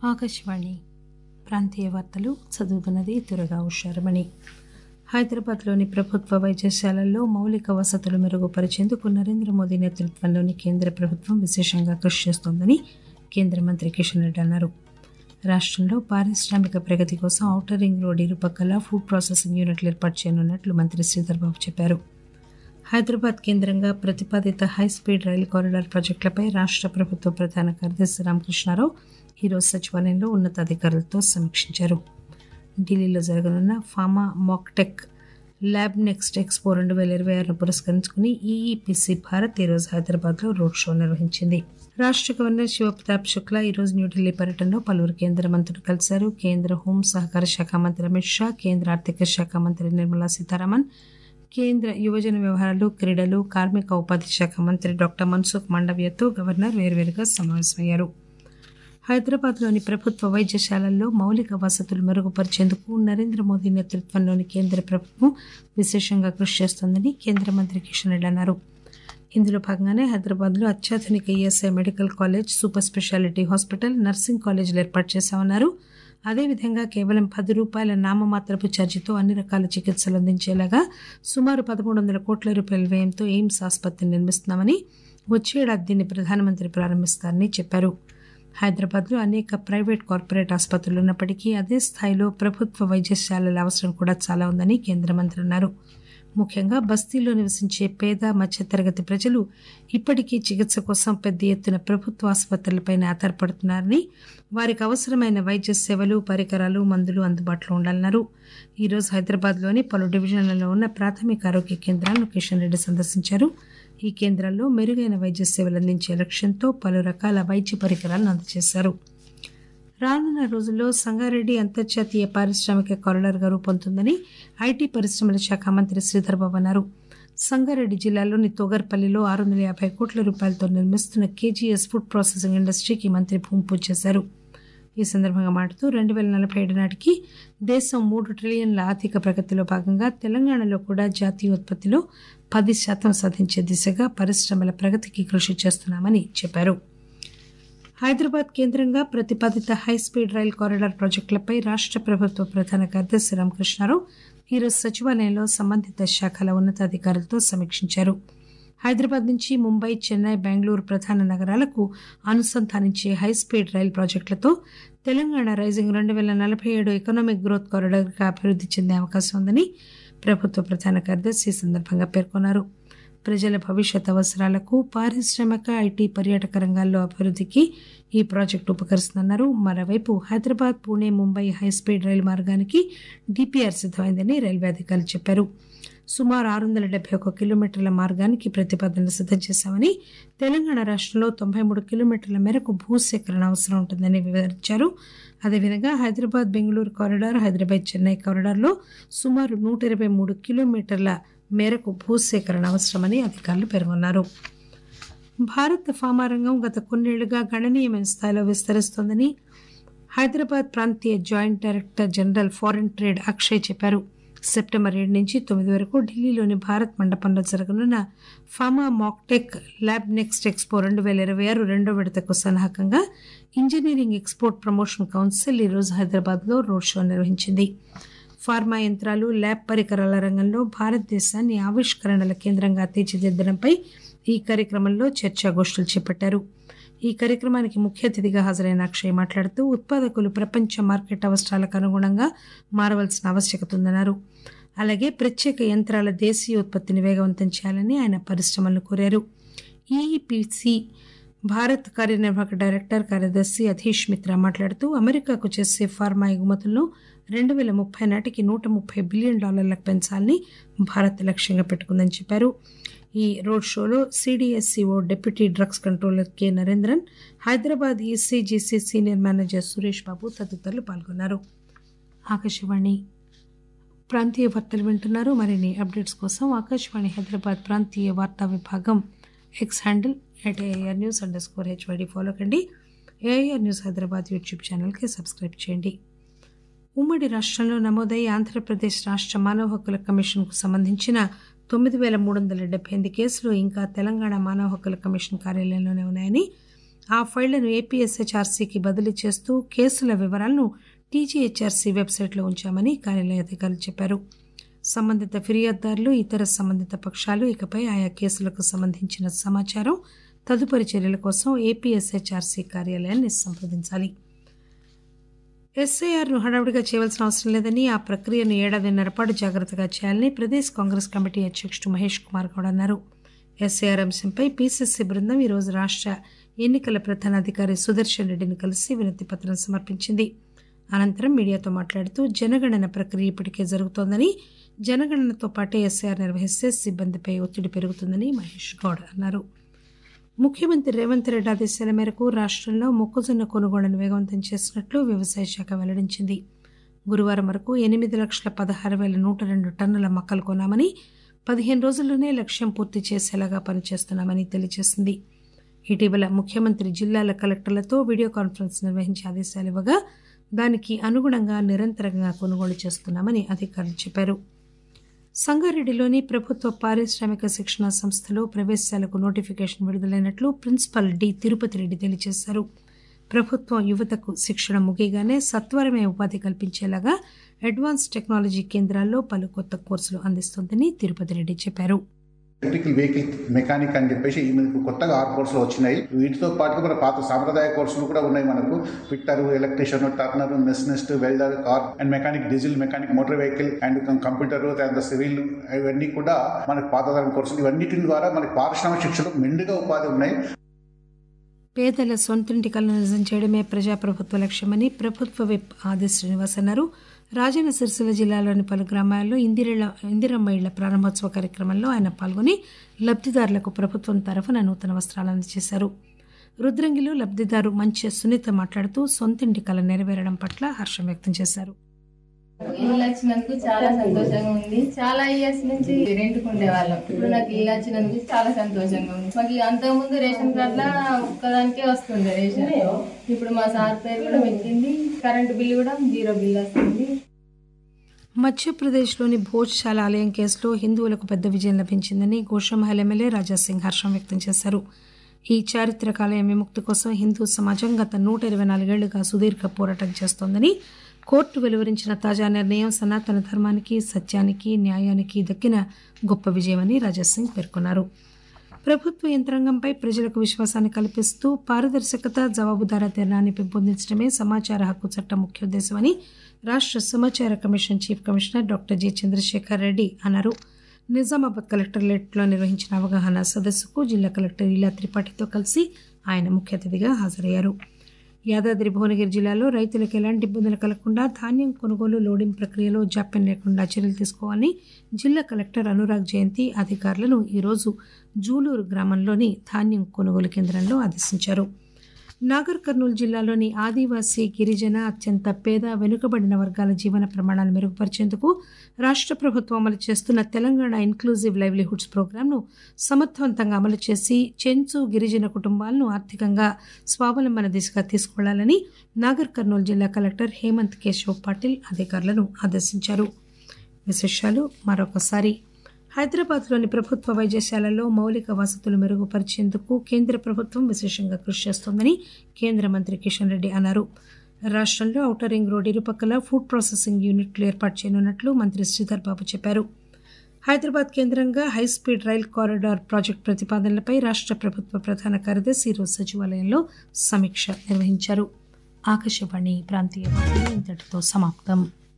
ఆకాశవాణి ప్రాంతీయ వార్తలు చదువుతున్నది తురగా ఉషారమణి హైదరాబాద్లోని ప్రభుత్వ వైద్యశాలల్లో మౌలిక వసతులు మెరుగుపరిచేందుకు నరేంద్ర మోదీ నేతృత్వంలోని కేంద్ర ప్రభుత్వం విశేషంగా కృషి చేస్తోందని కేంద్ర మంత్రి కిషన్ రెడ్డి అన్నారు రాష్టంలో పారిశ్రామిక ప్రగతి కోసం ఔటర్ రింగ్ రోడ్ ఇరుపక్కల ఫుడ్ ప్రాసెసింగ్ యూనిట్లు ఏర్పాటు చేయనున్నట్లు మంత్రి శ్రీధర్బాబు చెప్పారు హైదరాబాద్ కేంద్రంగా ప్రతిపాదిత హైస్పీడ్ రైలు కారిడార్ ప్రాజెక్టులపై రాష్ట ప్రభుత్వ ప్రధాన కార్యదర్శి రామకృష్ణారావు ఈరోజు సచివాలయంలో ఉన్నతాధికారులతో సమీక్షించారు ఢిల్లీలో జరగనున్న pharma MacTech lab next expo రెండు వేల ఇరవై ఆరును పురస్కరించుకుని ఈఈపిసి భారత్ ఈరోజు హైదరాబాద్లో రోడ్ షో నిర్వహించింది రాష్ట గవర్నర్ శివప్రతాప్ శుక్లా ఈరోజు న్యూఢిల్లీ పర్యటనలో పలువురు కేంద్ర మంత్రులు కలిశారు కేంద్ర హోం సహకార శాఖ మంత్రి అమిత్ షా కేంద్ర ఆర్థిక శాఖ మంత్రి నిర్మలా సీతారామన్ కేంద్ర యువజన వ్యవహారాలు క్రీడలు కార్మిక ఉపాధి శాఖ మంత్రి డాక్టర్ మన్సుఖ్ మండవ్యతో గవర్నర్ వేర్వేరుగా సమావేశమయ్యారు హైదరాబాద్లోని ప్రభుత్వ వైద్యశాలల్లో మౌలిక వసతులు మెరుగుపరిచేందుకు నరేంద్ర మోదీ నేతృత్వంలోని కేంద్ర ప్రభుత్వం విశేషంగా కృషి చేస్తోందని కేంద్ర మంత్రి కిషన్ రెడ్డి అన్నారు ఇందులో భాగంగానే హైదరాబాద్లో అత్యాధునిక ESI medical college super speciality hospital nursing కాలేజీలు ఏర్పాటు చేశామన్నారు అదేవిధంగా కేవలం పది రూపాయల నామమాత్రపు ఛార్జీతో అన్ని రకాల చికిత్సలు అందించేలాగా సుమారు పదమూడు వందల కోట్ల రూపాయల వ్యయంతో ఎయిమ్స్ ఆసుపత్రిని నిర్మిస్తున్నామని వచ్చే ఏడాది దీన్ని ప్రధానమంత్రి ప్రారంభిస్తారని చెప్పారు హైదరాబాద్లో అనేక ప్రైవేట్ కార్పొరేట్ ఆసుపత్రులు ఉన్నప్పటికీ అదే స్థాయిలో ప్రభుత్వ వైద్యశాలల అవసరం కూడా చాలా ఉందని కేంద్ర మంత్రి అన్నారు ముఖ్యంగా బస్తీల్లో నివసించే పేద మధ్యతరగతి ప్రజలు ఇప్పటికీ చికిత్స కోసం పెద్ద ఎత్తున ప్రభుత్వ ఆసుపత్రులపై ఆధారపడుతున్నారని వారికి అవసరమైన వైద్య సేవలు పరికరాలు మందులు అందుబాటులో ఉండాలన్నారు ఈరోజు హైదరాబాద్లోని పలు డివిజన్లలో ఉన్న ప్రాథమిక ఆరోగ్య కేంద్రాలను కిషన్ రెడ్డి సందర్శించారు ఈ కేంద్రాల్లో మెరుగైన వైద్య సేవలు అందించే లక్ష్యంతో పలు రకాల వైద్య పరికరాలను అందజేశారు రానున్న రోజుల్లో సంగారెడ్డి అంతర్జాతీయ పారిశ్రామిక కారిడార్గా రూపొందుతుందని ఐటీ పరిశ్రమల శాఖ మంత్రి శ్రీధర్బాబు అన్నారు సంగారెడ్డి జిల్లాలోని తోగర్పల్లిలో ఆరు వందల యాభై కోట్ల రూపాయలతో నిర్మిస్తున్న కేజీఎస్ ఫుడ్ ప్రాసెసింగ్ ఇండస్ట్రీకి మంత్రి భూమి పూజ చేశారు ఈ సందర్భంగా మాట్లాడుతూ రెండు వేల నలభై ఏడు నాటికి దేశం మూడు ట్రిలియన్ల ఆర్థిక ప్రగతిలో భాగంగా తెలంగాణలో కూడా జాతీయ ఉత్పత్తిలో పది శాతం సాధించే దిశగా పరిశ్రమల ప్రగతికి కృషి చేస్తున్నామని చెప్పారు హైదరాబాద్ కేంద్రంగా ప్రతిపాదిత హైస్పీడ్ రైల్ కారిడార్ ప్రాజెక్టులపై రాష్ట ప్రభుత్వ ప్రధాన కార్యదర్శి రామకృష్ణారావు ఈరోజు సచివాలయంలో సంబంధిత శాఖల ఉన్నతాధికారులతో సమీక్షించారు హైదరాబాద్ నుంచి ముంబై చెన్నై బెంగళూరు ప్రధాన నగరాలకు అనుసంధానించే హైస్పీడ్ రైల్ ప్రాజెక్టులతో తెలంగాణ రైజింగ్ రెండు వేల నలభై ఏడు ఎకనామిక్ గ్రోత్ కారిడార్గా అభివృద్ధి చెందే అవకాశం ఉందని ప్రభుత్వ ప్రధాన కార్యదర్శి ఈ సందర్భంగా పేర్కొన్నారు ప్రజల భవిష్యత్ అవసరాలకు పారిశ్రామిక ఐటీ పర్యాటక రంగాల్లో అభివృద్ధికి ఈ ప్రాజెక్టు ఉపకరిస్తుందన్నారు మరోవైపు హైదరాబాద్ పూణే ముంబై హైస్పీడ్ రైలు మార్గానికి డిపిఆర్ సిద్దమైందని రైల్వే అధికారులు చెప్పారు సుమారు ఆరు వందల డెబ్బై ఒక కిలోమీటర్ల మార్గానికి ప్రతిపాదనలు సిద్దం చేశామని తెలంగాణ రాష్టంలో తొంభై మూడు కిలోమీటర్ల మేరకు భూసేకరణ అవసరం ఉంటుందని వివరించారు అదేవిధంగా హైదరాబాద్ బెంగళూరు కారిడార్ హైదరాబాద్ చెన్నై కారిడార్లో సుమారు నూట ఇరవై మూడు కిలోమీటర్ల మేరకు భూసేకరణ అవసరమని అధికారులు పేర్కొన్నారు భారత ఫామా రంగం గత కొన్నేళ్లుగా గణనీయమైన స్థాయిలో విస్తరిస్తోందని హైదరాబాద్ ప్రాంతీయ joint director general foreign trade Akshay చెప్పారు సెప్టెంబర్ ఏడు నుంచి తొమ్మిది వరకు ఢిల్లీలోని భారత్ మండపంలో జరగనున్న pharma MacTech lab next expo రెండు వేల ఇరవై ఆరు రెండో విడతకు సన్నాహకంగా ఇంజనీరింగ్ ఎక్స్పోర్ట్ ప్రమోషన్ కౌన్సిల్ ఈరోజు హైదరాబాద్లో రోడ్ షో నిర్వహించింది ఫార్మా యంత్రాలు ల్యాబ్ పరికరాల రంగంలో భారతదేశాన్ని ఆవిష్కరణల కేంద్రంగా తీర్చిదిద్దడంపై ఈ కార్యక్రమంలో చర్చాగోష్ఠులు చేపట్టారు ఈ కార్యక్రమానికి ముఖ్య అతిథిగా హాజరైన అక్షయ్ మాట్లాడుతూ ఉత్పాదకులు ప్రపంచ మార్కెట్ అవసరాలకు అనుగుణంగా మారవలసిన ఆవశ్యకత ఉందన్నారు అలాగే ప్రత్యేక యంత్రాల దేశీయ ఉత్పత్తిని వేగవంతం చేయాలని ఆయన పరిశ్రమలను కోరారు ఈఈపిసి భారత్ కార్యనిర్వాహక డైరెక్టర్ కార్యదర్శి అధీష్ మిత్రా మాట్లాడుతూ అమెరికాకు చేసే ఫార్మా ఎగుమతులను రెండు వేల ముప్పై నాటికి నూట ముప్పై బిలియన్ డాలర్లకు పెంచాలని భారత్ లక్ష్యంగా పెట్టుకుందని చెప్పారు ఈ రోడ్ షోలో CDSCO deputy drugs controller K Narendran Hyderabad ECGC senior manager Suresh Babu తదితరులు పాల్గొన్నారు ఆకాశవాణి ప్రాంతీయ వార్తలు వింటున్నారు మరిన్ని అప్డేట్స్ కోసం ఆకాశవాణి హైదరాబాద్ ప్రాంతీయ వార్తా విభాగం X handle at AR news underscore HYD follow కండి ఏఆర్ న్యూస్ హైదరాబాద్ యూట్యూబ్ ఛానల్కి సబ్స్క్రైబ్ చేయండి ఉమ్మడి రాష్ట్రంలో నమోదై ఆంధ్రప్రదేశ్ రాష్ట్ర మానవ హక్కుల కమిషన్కు సంబంధించిన తొమ్మిది వేల మూడు వందల డెబ్బై ఎనిమిది కేసులు ఇంకా తెలంగాణ మానవ హక్కుల కమిషన్ కార్యాలయంలోనే ఉన్నాయని ఆ ఫైళ్లను ఏపీఎస్హెచ్ఆర్సీకి బదిలీ చేస్తూ కేసుల వివరాలను టీజీహెచ్ఆర్సీ వెబ్సైట్లో ఉంచామని కార్యాలయ అధికారులు చెప్పారు సంబంధిత ఫిర్యాదుదారులు ఇతర సంబంధిత పక్షాలు ఇకపై ఆయా కేసులకు సంబంధించిన సమాచారం తదుపరి చర్యల కోసం ఏపీఎస్హెచ్ఆర్సీ కార్యాలయాన్ని సంప్రదించాలి ఎస్ఐఆర్ను హడావుడిగా చేయవలసిన అవసరం లేదని ఆ ప్రక్రియను ఏడాదిన్నర పాటు జాగ్రత్తగా చేయాలని ప్రదేశ్ కాంగ్రెస్ కమిటీ అధ్యక్షుడు మహేష్ కుమార్ గౌడ్ అన్నారు ఎస్ఐఆర్ అంశంపై పీసీసీ బృందం ఈరోజు రాష్ట ఎన్నికల ప్రధానాధికారి సుదర్శన్ రెడ్డిని కలిసి వినతి పత్రం సమర్పించింది అనంతరం మీడియాతో మాట్లాడుతూ జనగణన ప్రక్రియ ఇప్పటికే జరుగుతోందని జనగణనతో పాటే ఎస్ఐఆర్ నిర్వహిస్తే సిబ్బందిపై ఒత్తిడి పెరుగుతుందని మహేష్ గౌడ్ అన్నారు ముఖ్యమంత్రి రేవంత్ రెడ్డి ఆదేశాల మేరకు రాష్టంలో మొక్కజొన్న కొనుగోళ్లను వేగవంతం చేసినట్లు వ్యవసాయ శాఖ వెల్లడించింది గురువారం వరకు ఎనిమిది లక్షల పదహారు వేల నూట రెండు టన్నుల మొక్కలు కొన్నామని పదిహేను రోజుల్లోనే లక్ష్యం పూర్తి చేసేలాగా పనిచేస్తున్నామని తెలియజేసింది ఇటీవల ముఖ్యమంత్రి జిల్లాల కలెక్టర్లతో వీడియో కాన్ఫరెన్స్ నిర్వహించి ఆదేశాలు ఇవ్వగా దానికి అనుగుణంగా నిరంతరంగా కొనుగోలు చేస్తున్నామని అధికారులు చెప్పారు సంగారెడ్డిలోని ప్రభుత్వ పారిశ్రామిక శిక్షణ సంస్థలో ప్రవేశాలకు నోటిఫికేషన్ విడుదలైనట్లు ప్రిన్సిపల్ డి తిరుపతి రెడ్డి తెలియజేశారు ప్రభుత్వం యువతకు శిక్షణ ముగియగానే సత్వరమే ఉపాధి కల్పించేలాగా అడ్వాన్స్ టెక్నాలజీ కేంద్రాల్లో పలు కొత్త కోర్సులు అందిస్తోందని తిరుపతి రెడ్డి చెప్పారు ఎలక్ట్రికల్ వెహికల్ మెకానిక్ అని చెప్పేసి ఈ మనకు కొత్తగా ఆరు కోర్సులు వచ్చినాయి వీటితో పాటుగా మన పాత సాంప్రదాయ కోర్సులు కూడా ఉన్నాయి మనకు fitter electrician turner machinist welder car and mechanic diesel mechanic motor vehicle and computer and civil ఇవన్నీ కూడా మనకు పాతతరం కోర్సులు ఇవన్నిటి ద్వారా మనకి పారిశ్రామిక శిక్షణ మెండుగా ఉపాధి ఉన్నాయి పేదల సొంతింటి కలను నిజం చేయడమే ప్రజాప్రభుత్వ లక్ష్యమని ప్రభుత్వ విప్ ఆది శ్రీనివాస్ అన్నారు రాజన్న సిరిసిల్ల జిల్లాలోని పలు గ్రామాల్లో ఇందిరల ఇందిరమ్మ ఇళ్ల ప్రారంభోత్సవ కార్యక్రమంలో ఆయన పాల్గొని లబ్దిదారులకు ప్రభుత్వం తరఫున నూతన వస్త్రాలు అందజేశారు రుద్రంగిలో లబ్దిదారు మంచి సునీత మాట్లాడుతూ సొంతింటి కల నెరవేరడం పట్ల హర్షం వ్యక్తం చేశారు ఇల్లు వచ్చినందుకు చాలా సంతోషంగా ఉంది చాలా ఇయర్స్ నుంచి రెంట్ ఉండే వాళ్ళం ఇప్పుడు నాకు ఇల్లు వచ్చినందుకు చాలా సంతోషంగా ఉంది మాకు అంతకు ముందు రేషన్ కార్డులా ఒక్కదానికే వస్తుండే రేషన్ ఇప్పుడు మా సార్ పేరు కూడా పెట్టింది కరెంటు బిల్లు కూడా జీరో బిల్ వస్తుంది మధ్యప్రదేశ్లోని భోజ్శాల ఆలయం కేసులో హిందువులకు పెద్ద విజయం లభించిందని గోషమహల్ ఎమ్మెల్యే రాజాసింగ్ హర్షం వ్యక్తం చేశారు ఈ చారిత్రక ఆలయం విముక్తి కోసం హిందూ సమాజం గత నూట ఇరవై నాలుగేళ్లుగా సుదీర్ఘ పోరాటం చేస్తోందని కోర్టు వెలువరించిన తాజా నిర్ణయం సనాతన ధర్మానికి సత్యానికి న్యాయానికి దక్కిన గొప్ప విజయమని రాజాసింగ్ పేర్కొన్నారు ప్రభుత్వ యంత్రాంగంపై ప్రజలకు విశ్వాసాన్ని కల్పిస్తూ పారదర్శకత జవాబుదారీతనాన్ని పెంపొందించడమే సమాచార హక్కు చట్టం ముఖ్య ఉద్దేశమని రాష్ట్ర సమాచార commission chief commissioner doctor G Chandrasekhar Reddy అన్నారు నిజామాబాద్ కలెక్టరేట్లో నిర్వహించిన అవగాహన సదస్సుకు జిల్లా కలెక్టర్ ఇలా త్రిపాఠితో కలిసి ఆయన ముఖ్య అతిథిగా హాజరయ్యారు యాదాద్రి భువనగిరి జిల్లాలో రైతులకు ఎలాంటి ఇబ్బందులు కలగకుండా ధాన్యం కొనుగోలు లోడింగ్ ప్రక్రియలో జాప్యం లేకుండా చర్యలు తీసుకోవాలని జిల్లా కలెక్టర్ అనురాగ్ జయంతి అధికారులను ఈరోజు జూలూరు గ్రామంలోని ధాన్యం కొనుగోలు కేంద్రంలో ఆదేశించారు నాగర్ కర్నూలు జిల్లాలోని ఆదివాసీ గిరిజన అత్యంత పేద వెనుకబడిన వర్గాల జీవన ప్రమాణాలు మెరుగుపరిచేందుకు రాష్ట్ర ప్రభుత్వం అమలు చేస్తున్న తెలంగాణ ఇన్క్లూజివ్ లైవ్లీహుడ్స్ ప్రోగ్రాంను సమర్థవంతంగా అమలు చేసి చెంచు గిరిజన కుటుంబాలను ఆర్థికంగా స్వావలంబన దిశగా తీసుకువెళ్లాలని నాగర్ కర్నూలు జిల్లా కలెక్టర్ హేమంత్ కేశవ్ పాటిల్ అధికారులను ఆదేశించారు విశేషాలు మరొకసారి హైదరాబాద్లోని ప్రభుత్వ వైద్యశాలల్లో మౌలిక వసతులు మెరుగుపరిచేందుకు కేంద్ర ప్రభుత్వం విశేషంగా కృషి చేస్తోందని కేంద్ర మంత్రి కిషన్ రెడ్డి అన్నారు రాష్ట్రంలో ఔటర్ రింగ్ రోడ్ ఇరుపక్కల ఫుడ్ ప్రాసెసింగ్ యూనిట్లు ఏర్పాటు చేయనున్నట్లు మంత్రి శ్రీధర్ బాబు చెప్పారు హైదరాబాద్ కేంద్రంగా హైస్పీడ్ రైల్ కారిడార్ ప్రాజెక్టు ప్రతిపాదనలపై రాష్ట్ర ప్రభుత్వ ప్రధాన కార్యదర్శి ఈరోజు సచివాలయంలో సమీక్ష నిర్వహించారు ఆకాశవాణి ప్రాంతీయ వార్తలు ఇంతటితో సమాప్తం